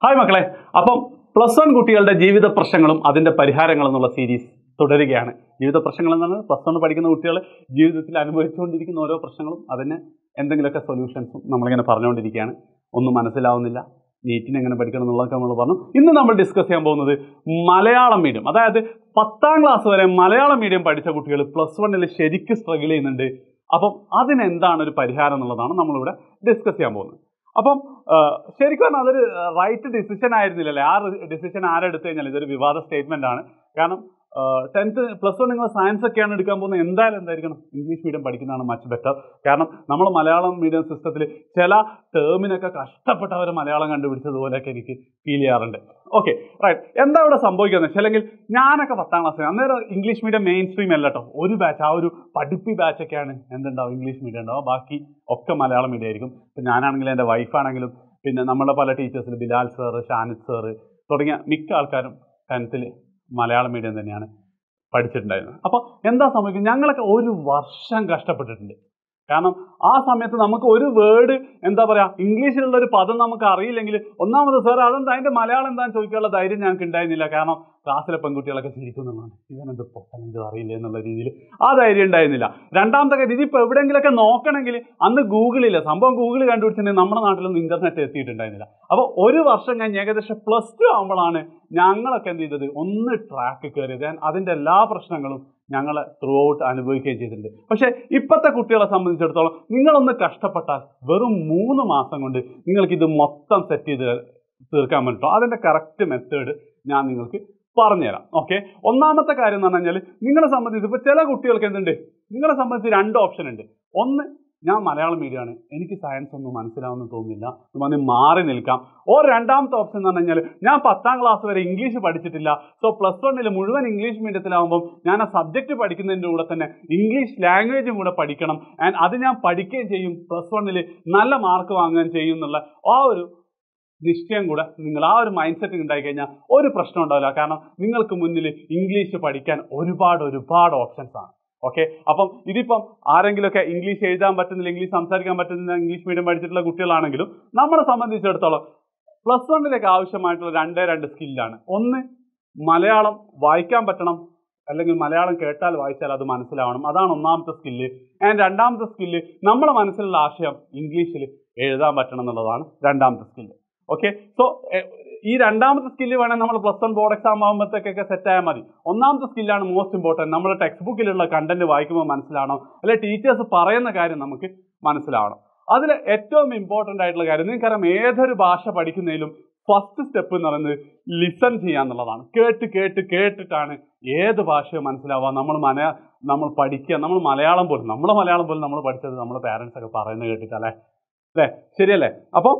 hi മക്കളെ അപ്പം plus one കുട്ടികളുടെ ജീവിത പ്രശ്നങ്ങളും അതിൻ്റെ പരിഹാരങ്ങളും എന്നുള്ള സീരീസ് തുടരുകയാണ് ജീവിത പ്രശ്നങ്ങൾ എന്നാണ് പ്ലസ് വൺ പഠിക്കുന്ന കുട്ടികൾ ജീവിതത്തിൽ അനുഭവിച്ചുകൊണ്ടിരിക്കുന്ന ഓരോ പ്രശ്നങ്ങളും അതിന് എന്തെങ്കിലുമൊക്കെ സൊല്യൂഷൻസും നമ്മളിങ്ങനെ പറഞ്ഞുകൊണ്ടിരിക്കുകയാണ് ഒന്നും മനസ്സിലാവുന്നില്ല നീറ്റിന് എങ്ങനെ പഠിക്കണം എന്നുള്ളതൊക്കെ നമ്മൾ പറഞ്ഞു ഇന്ന് നമ്മൾ ഡിസ്കസ് ചെയ്യാൻ പോകുന്നത് മലയാളം മീഡിയം അതായത് പത്താം ക്ലാസ് വരെ മലയാളം മീഡിയം പഠിച്ച കുട്ടികൾ പ്ലസ് വണ്ണിൽ ശരിക്കും സ്ട്രഗിൾ ചെയ്യുന്നുണ്ട് അപ്പം അതിനെന്താണ് ഒരു പരിഹാരം എന്നുള്ളതാണ് നമ്മളിവിടെ ഡിസ്കസ് ചെയ്യാൻ പോകുന്നത് അപ്പം ആ, ശരിക്കും പറഞ്ഞാൽ അതൊരു റൈറ്റ് ഡിസിഷൻ ആയിരുന്നില്ലല്ലേ ആ ഡിസിഷൻ ആരെടുത്തു കഴിഞ്ഞാൽ ഇതൊരു വിവാദ സ്റ്റേറ്റ്മെന്റ് ആണ് കാരണം ടെൻത്ത് പ്ലസ് വൺ നിങ്ങൾ സയൻസ് ഒക്കെയാണ് എടുക്കാൻ പോകുന്നത് എന്തായാലും എന്തായിരിക്കണം ഇംഗ്ലീഷ് മീഡിയം പഠിക്കുന്നതാണ് മച്ച് ബെറ്റർ കാരണം നമ്മൾ മലയാളം മീഡിയം സിസ്റ്റത്തിൽ ചില ടേമിനൊക്കെ കഷ്ടപ്പെട്ട് അവർ മലയാളം കണ്ടുപിടിച്ചതുപോലെയൊക്കെ എനിക്ക് ഫീൽ ചെയ്യാറുണ്ട് ഓക്കെ റൈറ്റ് എന്താ ഇവിടെ സംഭവിക്കുന്നത് വെച്ചാൽ അല്ലെങ്കിൽ ഞാനൊക്കെ പത്താം ക്ലാസ് അന്നേരം ഇംഗ്ലീഷ് മീഡിയം മെയിൻ സ്ട്രീം അല്ല കേട്ടോ ഒരു ബാച്ച് ആ ഒരു പഠിപ്പി ബാച്ചൊക്കെയാണ് എന്തുണ്ടാവും ഇംഗ്ലീഷ് മീഡിയം ഉണ്ടാവും ബാക്കി ഒക്കെ മലയാളം മീഡിയം ആയിരിക്കും ഇപ്പം ഞാനാണെങ്കിലും എൻ്റെ വൈഫാണെങ്കിലും പിന്നെ നമ്മുടെ പല ടീച്ചേഴ്സിൽ ബിലാൽ സാറ് ഷാനിദ് സാറ് തുടങ്ങിയ മിക്ക ആൾക്കാരും ടെൻത്തിൽ മലയാളം മീഡിയം തന്നെയാണ് പഠിച്ചിട്ടുണ്ടായിരുന്നത് അപ്പോൾ എന്താ സംഭവിക്കുന്നത് ഞങ്ങളൊക്കെ ഒരു വർഷം കഷ്ടപ്പെട്ടിട്ടുണ്ട് കാരണം ആ സമയത്ത് നമുക്ക് ഒരു വേർഡ് എന്താ പറയാ ഇംഗ്ലീഷിലുള്ള ഒരു പദം നമുക്ക് അറിയില്ലെങ്കിൽ ഒന്നാമത് സാർ അതെന്താ അതിന്റെ മലയാളം എന്താണെന്ന് ചോദിക്കാനുള്ള ധൈര്യം ഞങ്ങൾക്ക് ഉണ്ടായിരുന്നില്ല കാരണം ക്ലാസ്സിലെ പെൺകുട്ടികളൊക്കെ ചിരിക്കുന്നുള്ളതാണ് ഇവനെന്ത് പൊട്ടനെന്ത് അറിയില്ല എന്നുള്ള രീതിയിൽ ആ ധൈര്യം ഉണ്ടായിരുന്നില്ല രണ്ടാമത്തെ കാര്യം ഇതിപ്പോൾ എവിടെയെങ്കിലുമൊക്കെ നോക്കണമെങ്കിൽ അന്ന് ഗൂഗിളില്ല സംഭവം ഗൂഗിൾ കണ്ടുപിടിച്ചിട്ടുണ്ടെങ്കിൽ നമ്മുടെ നാട്ടിലൊന്നും ഇന്റർനെറ്റ് എത്തിയിട്ടുണ്ടായിരുന്നില്ല അപ്പോൾ ഒരു വർഷം കഴിഞ്ഞ് ഏകദേശം പ്ലസ് ടു ആകുമ്പോഴാണ് ഞങ്ങളൊക്കെ എന്ത് ചെയ്തത് ഒന്ന് ട്രാക്ക് കയറിയത് ഞാൻ അതിൻ്റെ എല്ലാ പ്രശ്നങ്ങളും ഞങ്ങൾ ത്രൂ ഔട്ട് അനുഭവിക്കുകയും ചെയ്തിട്ടുണ്ട് പക്ഷേ ഇപ്പോഴത്തെ കുട്ടികളെ സംബന്ധിച്ചിടത്തോളം നിങ്ങളൊന്ന് കഷ്ടപ്പെട്ടാൽ വെറും മൂന്ന് മാസം കൊണ്ട് നിങ്ങൾക്ക് ഇത് മൊത്തം സെറ്റ് ചെയ്ത് തീർക്കാൻ പറ്റും അതിൻ്റെ കറക്റ്റ് മെത്തേഡ് ഞാൻ നിങ്ങൾക്ക് പറഞ്ഞുതരാം ഓക്കെ ഒന്നാമത്തെ കാര്യം എന്ന് പറഞ്ഞു കഴിഞ്ഞാൽ നിങ്ങളെ സംബന്ധിച്ച് ഇപ്പോൾ ചില കുട്ടികൾക്ക് എന്തുണ്ട് നിങ്ങളെ സംബന്ധിച്ച് രണ്ട് ഓപ്ഷൻ ഉണ്ട് ഒന്ന് ഞാൻ മലയാളം മീഡിയമാണ് എനിക്ക് സയൻസ് ഒന്നും മനസ്സിലാവുമെന്ന് തോന്നുന്നില്ല എന്ന് മാറി നിൽക്കാം ഓ രണ്ടാമത്തെ ഓപ്ഷൻ എന്ന് പറഞ്ഞു കഴിഞ്ഞാൽ ഞാൻ പത്താം ക്ലാസ് വരെ ഇംഗ്ലീഷ് പഠിച്ചിട്ടില്ല സോ പ്ലസ് വണ്ണിൽ മുഴുവൻ ഇംഗ്ലീഷ് മീഡിയത്തിലാവുമ്പം ഞാൻ ആ സബ്ജക്റ്റ് പഠിക്കുന്നതിൻ്റെ കൂടെ തന്നെ ഇംഗ്ലീഷ് ലാംഗ്വേജും കൂടെ പഠിക്കണം ആൻഡ് അത് ഞാൻ പഠിക്കുകയും ചെയ്യും പ്ലസ് വണ്ണിൽ നല്ല മാർക്ക് വാങ്ങുകയും ചെയ്യും എന്നുള്ള ആ ഒരു നിശ്ചയം കൂടെ നിങ്ങൾ ആ ഒരു മൈൻഡ് സെറ്റ് ഉണ്ടായി കഴിഞ്ഞാൽ ഒരു പ്രശ്നം ഉണ്ടാവില്ല കാരണം നിങ്ങൾക്ക് മുന്നിൽ ഇംഗ്ലീഷ് പഠിക്കാൻ ഒരുപാട് ഒരുപാട് ഓപ്ഷൻസ് ആണ് ഓക്കെ അപ്പം ഇതിപ്പം ആരെങ്കിലുമൊക്കെ ഇംഗ്ലീഷ് എഴുതാൻ പറ്റുന്നില്ല ഇംഗ്ലീഷ് സംസാരിക്കാൻ പറ്റുന്നില്ല ഇംഗ്ലീഷ് മീഡിയം പഠിച്ചിട്ടുള്ള കുട്ടികളാണെങ്കിലും നമ്മളെ സംബന്ധിച്ചിടത്തോളം പ്ലസ് വണ്ണിലേക്ക് ആവശ്യമായിട്ടുള്ള രണ്ടേ രണ്ട് സ്കില്ലാണ് ഒന്ന് മലയാളം വായിക്കാൻ പറ്റണം അല്ലെങ്കിൽ മലയാളം കേട്ടാൽ വായിച്ചാൽ അത് മനസ്സിലാവണം അതാണ് ഒന്നാമത്തെ സ്കില്ല് ആൻഡ് രണ്ടാമത്തെ സ്കില്ല് നമ്മുടെ മനസ്സിലുള്ള ആശയം ഇംഗ്ലീഷിൽ എഴുതാൻ പറ്റണം എന്നുള്ളതാണ് രണ്ടാമത്തെ സ്കില്ല് ഓക്കെ സോ ഈ രണ്ടാമത്തെ സ്കില്ല് വേണേൽ നമ്മൾ പ്ലസ് വൺ ബോർഡ് എക്സാം ആകുമ്പോഴത്തേക്കൊക്കെ സെറ്റ് ആയാൽ മതി ഒന്നാമത്തെ സ്കില്ലാണ് മോസ്റ്റ് ഇമ്പോർട്ടൻറ്റ് നമ്മൾ ടെക്സ്റ്റ് ബുക്കിലുള്ള കണ്ടന്റ് വായിക്കുമ്പോൾ മനസ്സിലാവണം അല്ലെ ടീച്ചേഴ്സ് പറയുന്ന കാര്യം നമുക്ക് മനസ്സിലാവണം അതിൽ ഏറ്റവും ഇമ്പോർട്ടൻ്റ് ആയിട്ടുള്ള കാര്യം നിങ്ങൾക്കറിയാം ഏതൊരു ഭാഷ പഠിക്കുന്നതിലും ഫസ്റ്റ് സ്റ്റെപ്പ് എന്ന് പറയുന്നത് ലിസൺ ചെയ്യുക എന്നുള്ളതാണ് കേട്ട് കേട്ട് കേട്ടിട്ടാണ് ഏത് ഭാഷയും മനസ്സിലാവുക നമ്മൾ മലയാ നമ്മൾ പഠിക്കുക നമ്മൾ മലയാളം പോലും നമ്മളെ മലയാളം പോലും നമ്മൾ പഠിച്ചത് നമ്മുടെ പാരൻസ് ഒക്കെ പറയുന്നത് കേട്ടിട്ടല്ലേ അല്ലേ ശരിയല്ലേ അപ്പോൾ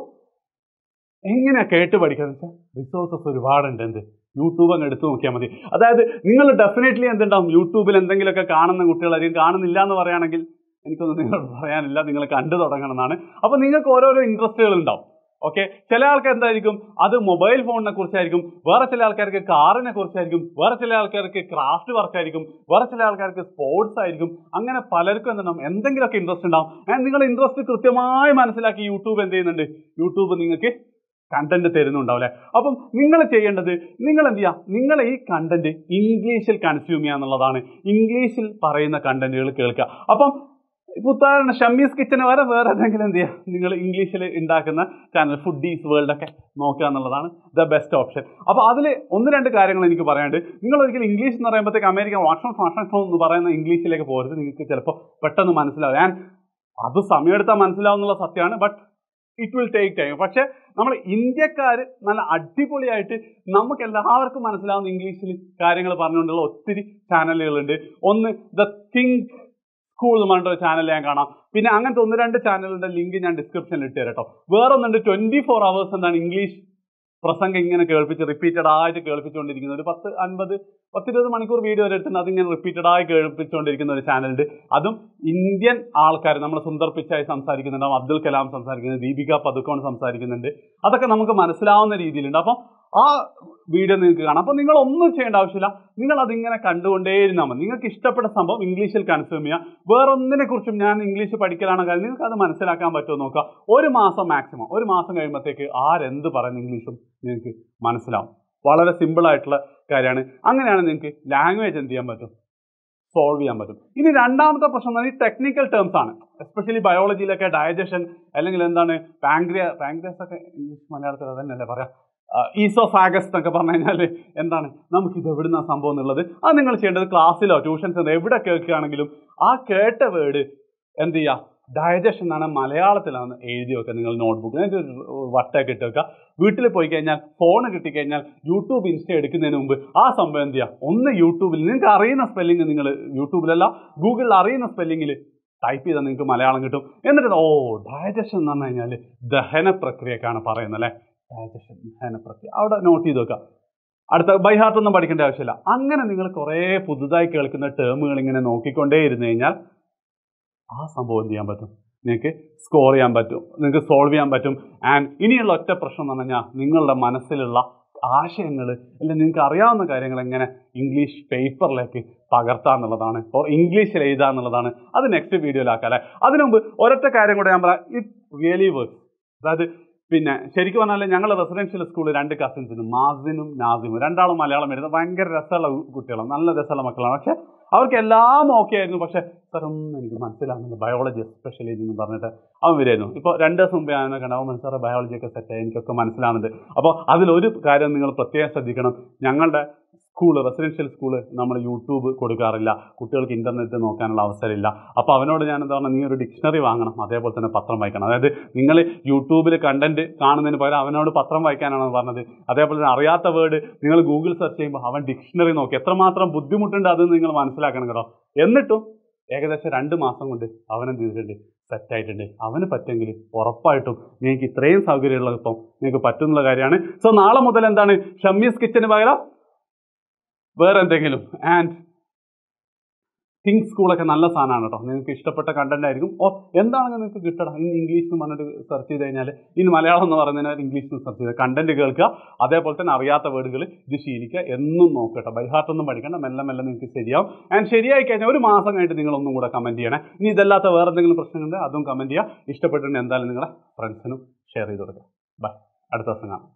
എങ്ങനെ കേട്ട് പഠിക്കുക വെച്ചാൽ റിസോഴ്സസ് ഒരുപാടുണ്ട് എന്ത് യൂട്യൂബ് അങ്ങ് എടുത്തു നോക്കിയാൽ മതി അതായത് നിങ്ങൾ ഡെഫിനറ്റ്ലി എന്തുണ്ടാവും യൂട്യൂബിൽ എന്തെങ്കിലുമൊക്കെ കാണുന്ന കുട്ടികളായിരിക്കും കാണുന്നില്ല എന്ന് പറയുകയാണെങ്കിൽ എനിക്കൊന്നും നിങ്ങളോട് പറയാനില്ല നിങ്ങൾ കണ്ടു തുടങ്ങണം എന്നാണ് അപ്പോൾ നിങ്ങൾക്ക് ഓരോരോ ഇൻട്രസ്റ്റുകൾ ഉണ്ടാവും ഓക്കെ ചില ആൾക്കാർ എന്തായിരിക്കും അത് മൊബൈൽ ഫോണിനെ കുറിച്ചായിരിക്കും വേറെ ചില ആൾക്കാർക്ക് കാറിനെ കുറിച്ചായിരിക്കും വേറെ ചില ആൾക്കാർക്ക് ക്രാഫ്റ്റ് വർക്ക് ആയിരിക്കും വേറെ ചില ആൾക്കാർക്ക് സ്പോർട്സ് ആയിരിക്കും അങ്ങനെ പലർക്കും എന്തുണ്ടാവും എന്തെങ്കിലുമൊക്കെ ഇൻട്രസ്റ്റ് ഉണ്ടാവും ആൻഡ് നിങ്ങളുടെ ഇൻട്രസ്റ്റ് കൃത്യമായി മനസ്സിലാക്കി യൂട്യൂബ് എന്ത് ചെയ്യുന്നുണ്ട് യൂട്യൂബ് നിങ്ങൾക്ക് കണ്ടന്റ് തരുന്നുണ്ടാവും അല്ലേ അപ്പം നിങ്ങൾ ചെയ്യേണ്ടത് നിങ്ങൾ എന്ത് ചെയ്യുക നിങ്ങൾ ഈ കണ്ടന്റ് ഇംഗ്ലീഷിൽ കൺസ്യൂം ചെയ്യുക എന്നുള്ളതാണ് ഇംഗ്ലീഷിൽ പറയുന്ന കണ്ടന്റുകൾ കേൾക്കുക അപ്പം ഇപ്പൊ ഉദാഹരണം ഷമ്മീസ് കിച്ചന് വരെ വേറെ ഏതെങ്കിലും എന്ത് ചെയ്യുക നിങ്ങൾ ഇംഗ്ലീഷിൽ ഉണ്ടാക്കുന്ന ചാനൽ ഫുഡീസ് വേൾഡ് ഒക്കെ നോക്കുക എന്നുള്ളതാണ് ദ ബെസ്റ്റ് ഓപ്ഷൻ അപ്പോൾ അതിൽ ഒന്ന് രണ്ട് കാര്യങ്ങൾ എനിക്ക് പറയാനുണ്ട് നിങ്ങൾ ഒരിക്കലും ഇംഗ്ലീഷ് എന്ന് പറയുമ്പോഴത്തേക്ക് അമേരിക്കൻ വാഷൻ ഫാഷൻ എന്ന് പറയുന്ന ഇംഗ്ലീഷിലേക്ക് പോകരുത് നിങ്ങൾക്ക് ചിലപ്പോൾ പെട്ടെന്ന് മനസ്സിലാവും ഞാൻ അത് സമയമെടുത്താൽ മനസ്സിലാവുന്നുള്ള സത്യമാണ് but it will take time പക്ഷെ നമ്മൾ ഇന്ത്യക്കാർ നല്ല അടിപൊളിയായിട്ട് നമുക്ക് എല്ലാവർക്കും മനസ്സിലാവുന്ന ഇംഗ്ലീഷിൽ കാര്യങ്ങൾ പറഞ്ഞുകൊണ്ടുള്ള ഒത്തിരി ചാനലുകളുണ്ട് ഒന്ന് ദ തിങ്ക് സ്കൂൾ എന്ന് പറഞ്ഞിട്ട് ഒരു ചാനൽ ഞാൻ കാണാം പിന്നെ അങ്ങനത്തെ ഒന്ന് രണ്ട് ചാനലിന്റെ ലിങ്ക് ഞാൻ ഡിസ്ക്രിപ്ഷനിൽ ഇട്ട് തരാം കേട്ടോ വേറെ ഒന്നുണ്ട് ട്വന്റി ഫോർ അവേഴ്സ് എന്താണ് ഇംഗ്ലീഷ് പ്രസംഗം ഇങ്ങനെ കേൾപ്പിച്ച് റിപ്പീറ്റഡ് ആയിട്ട് കേൾപ്പിച്ചുകൊണ്ടിരിക്കുന്ന ഒരു പത്ത് അൻപത് പത്തിരുപത് മണിക്കൂർ വീഡിയോ വരെ എടുത്തിട്ട് അതിങ്ങനെ റിപ്പീറ്റഡ് ആയി കേൾപ്പിച്ചുകൊണ്ടിരിക്കുന്ന ഒരു ചാനലുണ്ട് അതും ഇന്ത്യൻ ആൾക്കാർ നമ്മൾ സുന്ദർ പിച്ചായി സംസാരിക്കുന്നുണ്ടാവും അബ്ദുൽ കലാം സംസാരിക്കുന്നുണ്ട് ദീപിക പതുക്കോൺ സംസാരിക്കുന്നുണ്ട് അതൊക്കെ നമുക്ക് മനസ്സിലാവുന്ന രീതിയിലുണ്ട് അപ്പം ആ വീഡിയോ നിങ്ങൾക്ക് കാണാം അപ്പോൾ നിങ്ങൾ ഒന്നും ചെയ്യേണ്ട ആവശ്യമില്ല നിങ്ങൾ അതിങ്ങനെ കണ്ടുകൊണ്ടേയിരുന്നാൽ മതി നിങ്ങൾക്ക് ഇഷ്ടപ്പെട്ട സംഭവം ഇംഗ്ലീഷിൽ കൺസ്യൂം ചെയ്യുക വേറെ ഒന്നിനെ കുറിച്ചും ഞാൻ ഇംഗ്ലീഷ് പഠിക്കലാണ് കാര്യം നിങ്ങൾക്ക് അത് മനസ്സിലാക്കാൻ പറ്റുമോ നോക്കുക ഒരു മാസം മാക്സിമം ഒരു മാസം കഴിയുമ്പോഴത്തേക്ക് ആരെന്ത് പറയുന്ന ഇംഗ്ലീഷും നിങ്ങൾക്ക് മനസ്സിലാവും വളരെ സിമ്പിൾ ആയിട്ടുള്ള കാര്യമാണ് അങ്ങനെയാണ് നിങ്ങൾക്ക് ലാംഗ്വേജ് എന്ത് ചെയ്യാൻ പറ്റും സോൾവ് ചെയ്യാൻ പറ്റും ഇനി രണ്ടാമത്തെ പ്രശ്നം എന്ന് പറഞ്ഞാൽ ടെക്നിക്കൽ ടേംസ് ആണ് എസ്പെഷ്യലി ബയോളജിയിലൊക്കെ ഡയജഷൻ അല്ലെങ്കിൽ എന്താണ് പാങ്ക്രിയ പാങ്ക്രിയാസ് ഒക്കെ ഇംഗ്ലീഷ് മലയാളത്തിൽ അതന്നെയല്ലേ പറയാം ഈസോഫാഗസ് എന്നൊക്കെ പറഞ്ഞു കഴിഞ്ഞാൽ എന്താണ് നമുക്ക് ഇത് എവിടുന്ന സംഭവം എന്നുള്ളത് അത് നിങ്ങൾ ചെയ്യേണ്ടത് ക്ലാസ്സിലോ ട്യൂഷൻസ് എവിടെ കേൾക്കുകയാണെങ്കിലും ആ കേട്ട വേർഡ് എന്ത് ചെയ്യുക ഡയജഷൻ എന്നാണ് മലയാളത്തിലാണ് എഴുതി വെക്കുക നിങ്ങൾ നോട്ട്ബുക്ക് വട്ടൊക്കെ ഇട്ട് വെക്കുക വീട്ടിൽ പോയി കഴിഞ്ഞാൽ ഫോൺ കിട്ടിക്കഴിഞ്ഞാൽ യൂട്യൂബ് ഇൻസ്റ്റ എടുക്കുന്നതിന് മുമ്പ് ആ സംഭവം എന്ത് ചെയ്യുക ഒന്ന് യൂട്യൂബിൽ നിങ്ങൾക്ക് അറിയുന്ന സ്പെല്ലിംഗ് നിങ്ങൾ യൂട്യൂബിലല്ല ഗൂഗിളിൽ അറിയുന്ന സ്പെല്ലിങ്ങിൽ ടൈപ്പ് ചെയ്താൽ നിങ്ങൾക്ക് മലയാളം കിട്ടും എന്നിട്ട് ഓ ഡയജഷൻ എന്ന് പറഞ്ഞു കഴിഞ്ഞാൽ ദഹന പ്രക്രിയക്കാണ് പറയുന്നത് അല്ലേ ഡയജഷൻ ദഹന പ്രക്രിയ അവിടെ നോട്ട് ചെയ്ത് വെക്കുക അടുത്ത ബൈ ഹാർട്ട് ഒന്നും പഠിക്കേണ്ട ആവശ്യമില്ല അങ്ങനെ നിങ്ങൾ കുറേ പുതുതായി കേൾക്കുന്ന ടേമുകൾ ഇങ്ങനെ നോക്കിക്കൊണ്ടേ ഇരുന്ന് കഴിഞ്ഞാൽ ആ സംഭവം എന്ത് ചെയ്യാൻ പറ്റും നിങ്ങൾക്ക് സ്കോർ ചെയ്യാൻ പറ്റും നിങ്ങൾക്ക് സോൾവ് ചെയ്യാൻ പറ്റും ആൻഡ് ഇനിയുള്ള ഒറ്റ പ്രശ്നം എന്ന് പറഞ്ഞാൽ നിങ്ങളുടെ മനസ്സിലുള്ള ആശയങ്ങൾ അല്ലെങ്കിൽ നിങ്ങൾക്ക് അറിയാവുന്ന കാര്യങ്ങൾ എങ്ങനെ ഇംഗ്ലീഷ് പേപ്പറിലേക്ക് പകർത്താം എന്നുള്ളതാണ് ഓർ ഇംഗ്ലീഷിൽ എഴുതുക എന്നുള്ളതാണ് അത് നെക്സ്റ്റ് വീഡിയോയിലാക്കാം അല്ലേ അതിനു മുമ്പ് ഒരൊറ്റ കാര്യം കൂടെ ഞാൻ പറയാം ഇറ്റ് റിയലി വർക്ക്സ് അതായത് പിന്നെ ശരിക്കും പറഞ്ഞാൽ ഞങ്ങൾ റെസിഡൻഷ്യൽ സ്കൂളിൽ രണ്ട് കസിൻസിനും മാസിനും നാസിമും രണ്ടാളും മലയാളം വരുന്നത് ഭയങ്കര രസമുള്ള കുട്ടികളാണ് നല്ല രസമുള്ള മക്കളാണ് പക്ഷെ അവർക്ക് എല്ലാം ഓക്കെ ആയിരുന്നു പക്ഷെ സാർ ഒന്നും എനിക്ക് മനസ്സിലാകുന്നില്ല ബയോളജി എസ്പെഷ്യലി എന്ന് പറഞ്ഞിട്ട് അവൻ വരുമായിരുന്നു ഇപ്പോൾ രണ്ട് ദിവസം മുമ്പേ അവനെ കണ്ട അവൻ സാറേ ബയോളജി ഒക്കെ സെറ്റ് എനിക്കൊക്കെ മനസ്സിലാവുന്നുണ്ട് അപ്പോൾ അതിലൊരു കാര്യം നിങ്ങൾ പ്രത്യേകം ശ്രദ്ധിക്കണം ഞങ്ങളുടെ സ്കൂൾ റെസിഡൻഷ്യൽ സ്കൂള് നമ്മൾ യൂട്യൂബ് കൊടുക്കാറില്ല കുട്ടികൾക്ക് ഇൻ്റർനെറ്റ് നോക്കാനുള്ള അവസരമില്ല അപ്പോൾ അവനോട് ഞാൻ എന്താ പറഞ്ഞാൽ നീ ഒരു ഡിക്ഷണറി വാങ്ങണം അതേപോലെ തന്നെ പത്രം വായിക്കണം അതായത് നിങ്ങൾ യൂട്യൂബിൽ കണ്ടന്റ് കാണുന്നതിന് പകരം അവനോട് പത്രം വായിക്കാനാണ് പറഞ്ഞത് അതേപോലെ തന്നെ അറിയാത്ത വേർഡ് നിങ്ങൾ ഗൂഗിൾ സെർച്ച് ചെയ്യുമ്പോൾ അവൻ ഡിക്ഷണറി നോക്കി എത്രമാത്രം ബുദ്ധിമുട്ടുണ്ട് അത് നിങ്ങൾ മനസ്സിലാക്കണം കേട്ടോ എന്നിട്ടും ഏകദേശം രണ്ട് മാസം കൊണ്ട് അവൻ എന്ത് ചെയ്തിട്ടുണ്ട് സെറ്റായിട്ടുണ്ട് അവന് പറ്റുമെങ്കിൽ ഉറപ്പായിട്ടും നിങ്ങൾക്ക് ഇത്രയും സൗകര്യമുള്ളപ്പം നിങ്ങൾക്ക് പറ്റുന്നുള്ള കാര്യമാണ് സോ നാളെ മുതൽ എന്താണ് ഷമ്മീസ് കിച്ചന് പകരം വേറെ എന്തെങ്കിലും ആൻഡ് തിങ്ക് സ്കൂളൊക്കെ നല്ല സാധനമാണ് കേട്ടോ നിങ്ങൾക്ക് ഇഷ്ടപ്പെട്ട കണ്ടന്റ് ആയിരിക്കും ഓ എന്താണെങ്കിലും നിങ്ങൾക്ക് കിട്ടണം ഇനി ഇംഗ്ലീഷ് എന്ന് പറഞ്ഞിട്ട് സെർച്ച് ചെയ്ത് കഴിഞ്ഞാൽ ഇനി മലയാളം എന്ന് പറയുന്നതിനാൽ ഇംഗ്ലീഷ് എന്ന് സെർച്ച് ചെയ്ത് കണ്ടന്റ് കേൾക്കുക അതേപോലെ തന്നെ അറിയാത്ത വേർഡുകൾ ഇത് ശീലിക്കുക എന്നും നോക്കട്ടെ ബൈഹാർട്ട് ഒന്നും പഠിക്കണ്ട മെല്ലെ മെല്ലെ നിങ്ങൾക്ക് ശരിയാവും ആൻഡ് ശരിയായി കഴിഞ്ഞാൽ ഒരു മാസം കഴിഞ്ഞിട്ട് നിങ്ങൾ ഒന്നും കൂടെ കമന്റ് ചെയ്യണേ ഇനി ഇതല്ലാത്ത വേറെ എന്തെങ്കിലും പ്രശ്നങ്ങളുണ്ട് അതും കമന്റ് ചെയ്യുക ഇഷ്ടപ്പെട്ടിട്ടുണ്ടെങ്കിൽ എന്തായാലും നിങ്ങളെ ഫ്രണ്ട്സിനും ഷെയർ ചെയ്ത് കൊടുക്കുക ബൈ അടുത്ത ദിവസം കാണാം